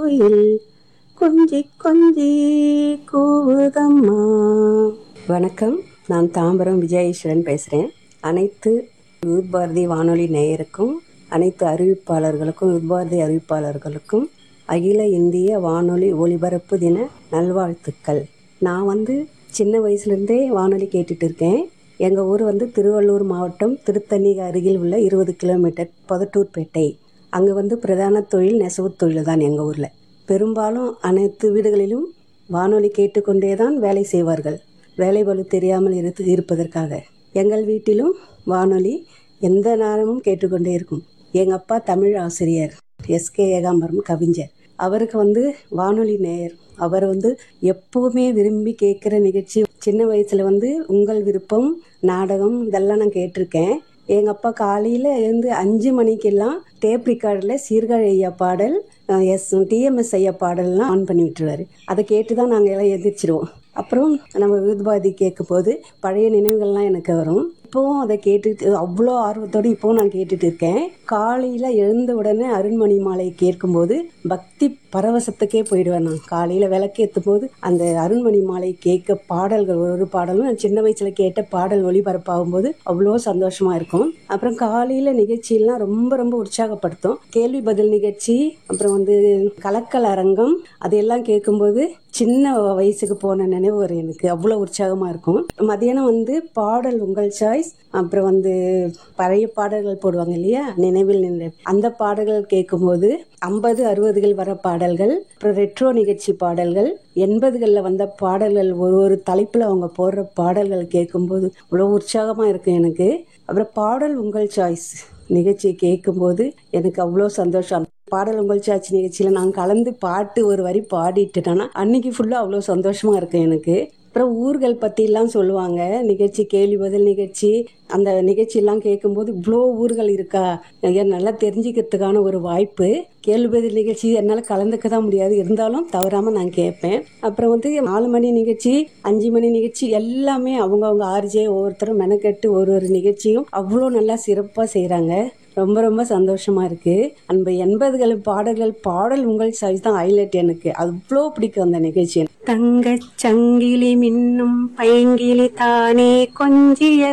குயில் கொஞ்சி கொஞ்சி கூவுதம்மா வணக்கம் நான் தாம்பரம் விஜயேஸ்வரன் பேசுகிறேன் அனைத்து யூத் பாரதி வானொலி நேயருக்கும் அனைத்து அறிவிப்பாளர்களுக்கும் யூத் பாரதி அறிவிப்பாளர்களுக்கும் அகில இந்திய வானொலி ஒலிபரப்பு தின நல்வாழ்த்துக்கள் நான் வந்து சின்ன வயசுலேருந்தே வானொலி கேட்டுட்டு இருக்கேன் எங்கள் ஊர் வந்து திருவள்ளூர் மாவட்டம் திருத்தணி அருகில் உள்ள இருபது கிலோமீட்டர் பதட்டூர்பேட்டை அங்கே வந்து பிரதான தொழில் நெசவு தொழில் தான் எங்கள் ஊரில் பெரும்பாலும் அனைத்து வீடுகளிலும் வானொலி கேட்டுக்கொண்டே தான் வேலை செய்வார்கள் வேலை பளு தெரியாமல் இரு இருப்பதற்காக எங்கள் வீட்டிலும் வானொலி எந்த நேரமும் கேட்டுக்கொண்டே இருக்கும் எங்கள் அப்பா தமிழ் ஆசிரியர் எஸ்கே ஏகாம்பரம் கவிஞர் அவருக்கு வந்து வானொலி நேயர் அவர் வந்து எப்போவுமே விரும்பி கேட்குற நிகழ்ச்சி சின்ன வயசில் வந்து உங்கள் விருப்பம் நாடகம் இதெல்லாம் நான் கேட்டிருக்கேன் எங்கள் அப்பா காலையில் எழுந்து அஞ்சு மணிக்கெல்லாம் டேப் ரெக்கார்டில் சீர்காழி ஐயா பாடல் எஸ் டிஎம்எஸ் ஐயா பாடல்லாம் ஆன் பண்ணி விட்டுருவாரு அதை கேட்டு தான் நாங்கள் எல்லாம் எந்திரிச்சிருவோம் அப்புறம் நம்ம விருதுபாதி கேட்கும்போது பழைய நினைவுகள்லாம் எனக்கு வரும் இப்போவும் அதை கேட்டுட்டு அவ்வளோ ஆர்வத்தோடு இப்போவும் நான் கேட்டுட்டு இருக்கேன் காலையில் எழுந்த உடனே அருண்மணி மாலை கேட்கும்போது பக்தி பரவசத்துக்கே போயிடுவேன் நான் காலையில் விளக்கேற்றும் போது அந்த அருண்மணி மாலை கேட்க பாடல்கள் ஒரு பாடலும் நான் சின்ன வயசில் கேட்ட பாடல் ஒளிபரப்பாகும் போது அவ்வளோ சந்தோஷமா இருக்கும் அப்புறம் காலையில் நிகழ்ச்சியெல்லாம் ரொம்ப ரொம்ப உற்சாகப்படுத்தும் கேள்வி பதில் நிகழ்ச்சி அப்புறம் வந்து கலக்கல் அரங்கம் அதையெல்லாம் கேட்கும்போது சின்ன வயசுக்கு போன நினைவு வரும் எனக்கு அவ்வளோ உற்சாகமாக இருக்கும் மதியானம் வந்து பாடல் உங்கள் சாய்ஸ் அப்புறம் வந்து பழைய பாடல்கள் போடுவாங்க இல்லையா நினைவில் நின்ற அந்த பாடல்கள் கேட்கும்போது ஐம்பது அறுபதுகள் வர பாடல்கள் அப்புறம் ரெட்ரோ நிகழ்ச்சி பாடல்கள் எண்பதுகளில் வந்த பாடல்கள் ஒரு ஒரு தலைப்பில் அவங்க போடுற பாடல்கள் கேட்கும்போது அவ்வளோ உற்சாகமாக இருக்கும் எனக்கு அப்புறம் பாடல் உங்கள் சாய்ஸ் நிகழ்ச்சியை கேட்கும்போது எனக்கு அவ்வளோ சந்தோஷம் பாடல் உங்கள் சாட்சி நிகழ்ச்சியில் நான் கலந்து பாட்டு ஒரு வரி பாடிட்டுட்டேன்னா அன்னைக்கு ஃபுல்லாக அவ்வளோ சந்தோஷமா இருக்கும் எனக்கு அப்புறம் ஊர்கள் பற்றிலாம் சொல்லுவாங்க நிகழ்ச்சி கேள்வி பதில் நிகழ்ச்சி அந்த நிகழ்ச்சியெல்லாம் கேட்கும்போது இவ்வளோ ஊர்கள் இருக்கா ஏன் நல்லா தெரிஞ்சுக்கிறதுக்கான ஒரு வாய்ப்பு கேள்வி பதில் நிகழ்ச்சி என்னால் கலந்துக்க தான் முடியாது இருந்தாலும் தவறாமல் நான் கேட்பேன் அப்புறம் வந்து நாலு மணி நிகழ்ச்சி அஞ்சு மணி நிகழ்ச்சி எல்லாமே அவங்கவுங்க ஆர்ஜே ஒவ்வொருத்தரும் மெனக்கெட்டு ஒரு ஒரு நிகழ்ச்சியும் அவ்வளோ நல்லா சிறப்பாக செய்கிறாங்க ரொம்ப ரொம்ப சந்தோஷமா இருக்கு அந்த எண்பதுகள் பாடல்கள் பாடல் உங்கள் சாய்ஸ் தான் ஹைலைட் எனக்கு அவ்வளோ பிடிக்கும் அந்த நிகழ்ச்சி தங்கச் சங்கிலி மின்னும் பைங்கிலி தானே கொஞ்சிய